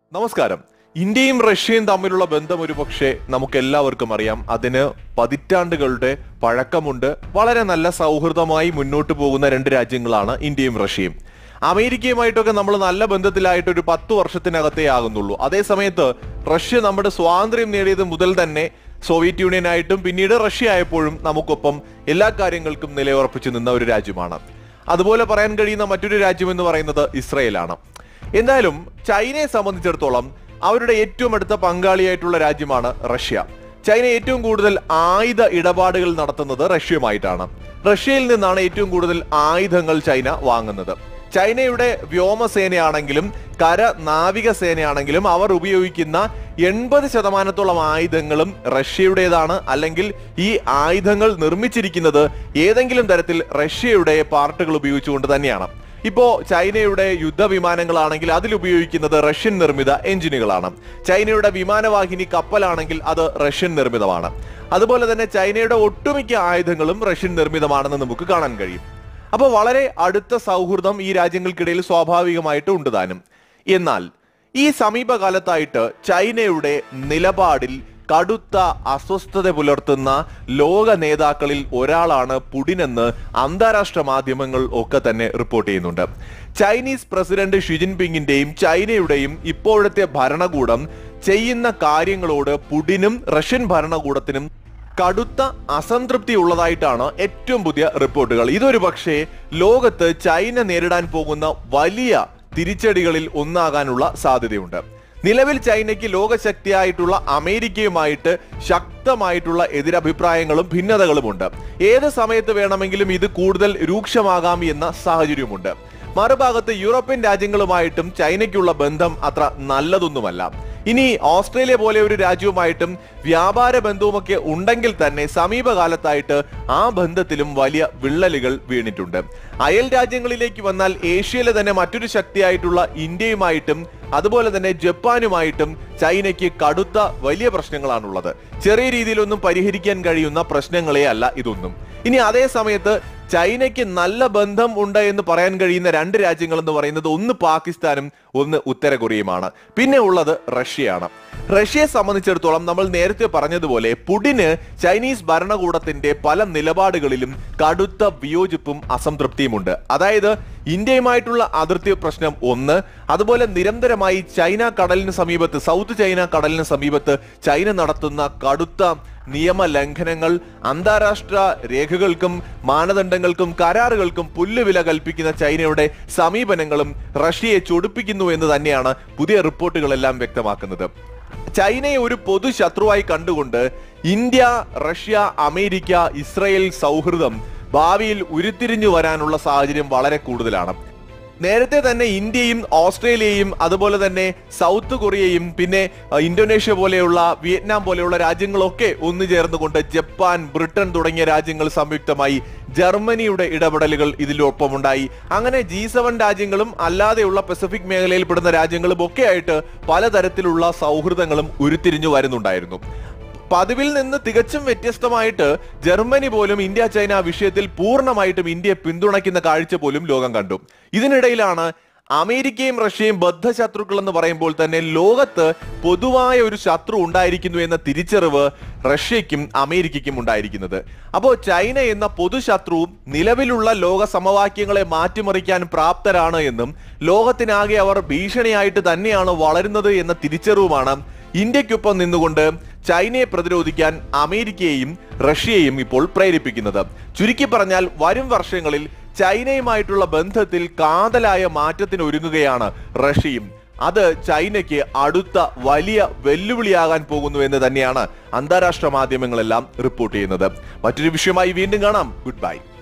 നമസ്കാരം ഇന്ത്യയും റഷ്യയും തമ്മിലുള്ള ബന്ധം ഒരു പക്ഷേ നമുക്ക് എല്ലാവർക്കും അറിയാം അതിന് പതിറ്റാണ്ടുകളുടെ പഴക്കമുണ്ട് വളരെ നല്ല സൗഹൃദമായി മുന്നോട്ട് പോകുന്ന രണ്ട് രാജ്യങ്ങളാണ് ഇന്ത്യയും റഷ്യയും അമേരിക്കയുമായിട്ടൊക്കെ നമ്മൾ നല്ല ബന്ധത്തിലായിട്ട് ഒരു പത്ത് വർഷത്തിനകത്തേ ആകുന്നുള്ളൂ അതേ സമയത്ത് റഷ്യ നമ്മുടെ സ്വാതന്ത്ര്യം നേടിയത് മുതൽ തന്നെ സോവിയറ്റ് യൂണിയൻ ആയിട്ടും പിന്നീട് റഷ്യ ആയപ്പോഴും നമുക്കൊപ്പം എല്ലാ കാര്യങ്ങൾക്കും നിലയുറപ്പിച്ചു നിന്ന ഒരു രാജ്യമാണ് അതുപോലെ പറയാൻ കഴിയുന്ന മറ്റൊരു രാജ്യം എന്ന് പറയുന്നത് ഇസ്രയേലാണ് എന്തായാലും ചൈനയെ സംബന്ധിച്ചിടത്തോളം അവരുടെ ഏറ്റവും അടുത്ത പങ്കാളിയായിട്ടുള്ള രാജ്യമാണ് റഷ്യ ചൈന ഏറ്റവും കൂടുതൽ ആയുധ ഇടപാടുകൾ നടത്തുന്നത് റഷ്യയുമായിട്ടാണ് റഷ്യയിൽ നിന്നാണ് ഏറ്റവും കൂടുതൽ ആയുധങ്ങൾ ചൈന വാങ്ങുന്നത് ചൈനയുടെ വ്യോമസേനയാണെങ്കിലും കര നാവിക സേനയാണെങ്കിലും അവർ ഉപയോഗിക്കുന്ന എൺപത് ശതമാനത്തോളം ആയുധങ്ങളും റഷ്യയുടേതാണ് അല്ലെങ്കിൽ ഈ ആയുധങ്ങൾ നിർമ്മിച്ചിരിക്കുന്നത് ഏതെങ്കിലും തരത്തിൽ റഷ്യയുടെ പാർട്ടുകൾ ഉപയോഗിച്ചുകൊണ്ട് തന്നെയാണ് ഇപ്പോ ചൈനയുടെ യുദ്ധവിമാനങ്ങളാണെങ്കിൽ അതിൽ ഉപയോഗിക്കുന്നത് റഷ്യൻ നിർമ്മിത എഞ്ചിനുകളാണ് ചൈനയുടെ വിമാനവാഹിനി കപ്പലാണെങ്കിൽ അത് റഷ്യൻ നിർമ്മിതമാണ് അതുപോലെ തന്നെ ചൈനയുടെ ഒട്ടുമിക്ക ആയുധങ്ങളും റഷ്യൻ നിർമ്മിതമാണെന്ന് നമുക്ക് കാണാൻ കഴിയും അപ്പോൾ വളരെ അടുത്ത സൗഹൃദം ഈ രാജ്യങ്ങൾക്കിടയിൽ സ്വാഭാവികമായിട്ട് ഉണ്ട് താനും എന്നാൽ ഈ സമീപകാലത്തായിട്ട് ചൈനയുടെ നിലപാടിൽ കടുത്ത അസ്വസ്ഥത പുലർത്തുന്ന ലോക നേതാക്കളിൽ ഒരാളാണ് പുടിനെന്ന് അന്താരാഷ്ട്ര മാധ്യമങ്ങൾ ഒക്കെ തന്നെ റിപ്പോർട്ട് ചെയ്യുന്നുണ്ട് ചൈനീസ് പ്രസിഡന്റ് ഷി ജിൻപിങ്ങിന്റെയും ചൈനയുടെയും ഇപ്പോഴത്തെ ഭരണകൂടം ചെയ്യുന്ന കാര്യങ്ങളോട് പുടിനും റഷ്യൻ ഭരണകൂടത്തിനും കടുത്ത അസംതൃപ്തി ഉള്ളതായിട്ടാണ് ഏറ്റവും പുതിയ റിപ്പോർട്ടുകൾ ഇതൊരു പക്ഷേ ലോകത്ത് ചൈന നേരിടാൻ പോകുന്ന വലിയ തിരിച്ചടികളിൽ ഒന്നാകാനുള്ള സാധ്യതയുണ്ട് നിലവിൽ ചൈനയ്ക്ക് ലോകശക്തിയായിട്ടുള്ള അമേരിക്കയുമായിട്ട് ശക്തമായിട്ടുള്ള എതിരഭിപ്രായങ്ങളും ഭിന്നതകളുമുണ്ട് ഏത് സമയത്ത് വേണമെങ്കിലും ഇത് കൂടുതൽ രൂക്ഷമാകാം എന്ന സാഹചര്യമുണ്ട് മറുഭാഗത്ത് യൂറോപ്യൻ രാജ്യങ്ങളുമായിട്ടും ചൈനയ്ക്കുള്ള ബന്ധം അത്ര നല്ലതൊന്നുമല്ല ഇനി ഓസ്ട്രേലിയ പോലെ ഒരു രാജ്യവുമായിട്ടും വ്യാപാര ബന്ധവുമൊക്കെ ഉണ്ടെങ്കിൽ തന്നെ സമീപകാലത്തായിട്ട് ആ ബന്ധത്തിലും വലിയ വിള്ളലുകൾ വീണിട്ടുണ്ട് അയൽ രാജ്യങ്ങളിലേക്ക് വന്നാൽ ഏഷ്യയിലെ തന്നെ മറ്റൊരു ശക്തിയായിട്ടുള്ള ഇന്ത്യയുമായിട്ടും അതുപോലെ തന്നെ ജപ്പാനുമായിട്ടും ചൈനയ്ക്ക് കടുത്ത വലിയ പ്രശ്നങ്ങളാണുള്ളത് ചെറിയ രീതിയിലൊന്നും പരിഹരിക്കാൻ കഴിയുന്ന പ്രശ്നങ്ങളെ അല്ല ഇതൊന്നും ഇനി അതേ സമയത്ത് ചൈനയ്ക്ക് നല്ല ബന്ധം ഉണ്ട് എന്ന് പറയാൻ കഴിയുന്ന രണ്ട് രാജ്യങ്ങൾ എന്ന് പറയുന്നത് ഒന്ന് പാകിസ്ഥാനും ഒന്ന് ഉത്തര കൊറിയയുമാണ് പിന്നെ ഉള്ളത് റഷ്യയാണ് റഷ്യയെ സംബന്ധിച്ചിടത്തോളം നമ്മൾ നേരത്തെ പറഞ്ഞതുപോലെ പുടിന് ചൈനീസ് ഭരണകൂടത്തിന്റെ പല നിലപാടുകളിലും കടുത്ത വിയോജിപ്പും അസംതൃപ്തിയുമുണ്ട് അതായത് ഇന്ത്യയുമായിട്ടുള്ള അതിർത്തി പ്രശ്നം ഒന്ന് അതുപോലെ നിരന്തരമായി ചൈന കടലിന് സമീപത്ത് സൗത്ത് ചൈന കടലിന് സമീപത്ത് ചൈന നടത്തുന്ന കടുത്ത നിയമ ലംഘനങ്ങൾ അന്താരാഷ്ട്ര രേഖകൾക്കും മാനദണ്ഡങ്ങൾക്കും കരാറുകൾക്കും പുല്ലുവില കൽപ്പിക്കുന്ന ചൈനയുടെ സമീപനങ്ങളും റഷ്യയെ ചൊടിപ്പിക്കുന്നു എന്ന് തന്നെയാണ് പുതിയ റിപ്പോർട്ടുകളെല്ലാം വ്യക്തമാക്കുന്നത് ചൈനയെ ഒരു പൊതു ശത്രുവായി കണ്ടുകൊണ്ട് ഇന്ത്യ റഷ്യ അമേരിക്ക ഇസ്രയേൽ സൗഹൃദം ഭാവിയിൽ ഉരുത്തിരിഞ്ഞു വരാനുള്ള സാഹചര്യം വളരെ കൂടുതലാണ് നേരത്തെ തന്നെ ഇന്ത്യയും ഓസ്ട്രേലിയയും അതുപോലെ തന്നെ സൗത്ത് കൊറിയയും പിന്നെ അഹ്, ഇന്തോനേഷ്യ പോലെയുള്ള വിയറ്റ്നാം പോലെയുള്ള രാജ്യങ്ങളൊക്കെ ഒന്നു ചേർന്നുകൊണ്ട് ജപ്പാൻ ബ്രിട്ടൻ തുടങ്ങിയ രാജ്യങ്ങൾ സംയുക്തമായി ജർമ്മനിയുടെ ഇടപെടലുകൾ ഇതിലൊപ്പമുണ്ടായി അങ്ങനെ ജി സെവൻ രാജ്യങ്ങളും അല്ലാതെയുള്ള പസഫിക് മേഖലയിൽ പെടുന്ന രാജ്യങ്ങളും ഒക്കെ ആയിട്ട് പലതരത്തിലുള്ള സൗഹൃദങ്ങളും ഉരുത്തിരിഞ്ഞു വരുന്നുണ്ടായിരുന്നു പതിവിൽ നിന്ന് തികച്ചും വ്യത്യസ്തമായിട്ട് ജർമ്മനി പോലും ഇന്ത്യ ചൈന വിഷയത്തിൽ പൂർണ്ണമായിട്ടും ഇന്ത്യയെ പിന്തുണയ്ക്കുന്ന കാഴ്ച പോലും ലോകം കണ്ടു ഇതിനിടയിലാണ് അമേരിക്കയും റഷ്യയും ബദ്ധശത്രുക്കൾ എന്ന് പറയുമ്പോൾ തന്നെ ലോകത്ത് പൊതുവായ ഒരു ശത്രു ഉണ്ടായിരിക്കുന്നു എന്ന തിരിച്ചറിവ് റഷ്യയ്ക്കും അമേരിക്കയ്ക്കും ഉണ്ടായിരിക്കുന്നത് അപ്പോൾ ചൈന എന്ന പൊതുശത്രുവും നിലവിലുള്ള ലോക സമവാക്യങ്ങളെ മാറ്റിമറിക്കാൻ പ്രാപ്തരാണ് എന്നും ലോകത്തിനാകെ അവർ ഭീഷണിയായിട്ട് തന്നെയാണ് വളരുന്നത് എന്ന തിരിച്ചറിവുമാണ് ഇന്ത്യക്കൊപ്പം നിന്നുകൊണ്ട് ചൈനയെ പ്രതിരോധിക്കാൻ അമേരിക്കയെയും റഷ്യയെയും ഇപ്പോൾ പ്രേരിപ്പിക്കുന്നത് ചുരുക്കി പറഞ്ഞാൽ വരും വർഷങ്ങളിൽ ചൈനയുമായിട്ടുള്ള ബന്ധത്തിൽ കാതലായ മാറ്റത്തിന് ഒരുങ്ങുകയാണ് റഷ്യയും അത് ചൈനയ്ക്ക് അടുത്ത വലിയ വെല്ലുവിളിയാകാൻ പോകുന്നു എന്ന് തന്നെയാണ് അന്താരാഷ്ട്ര മാധ്യമങ്ങളെല്ലാം റിപ്പോർട്ട് ചെയ്യുന്നത് മറ്റൊരു വിഷയമായി വീണ്ടും കാണാം ഗുഡ് ബൈ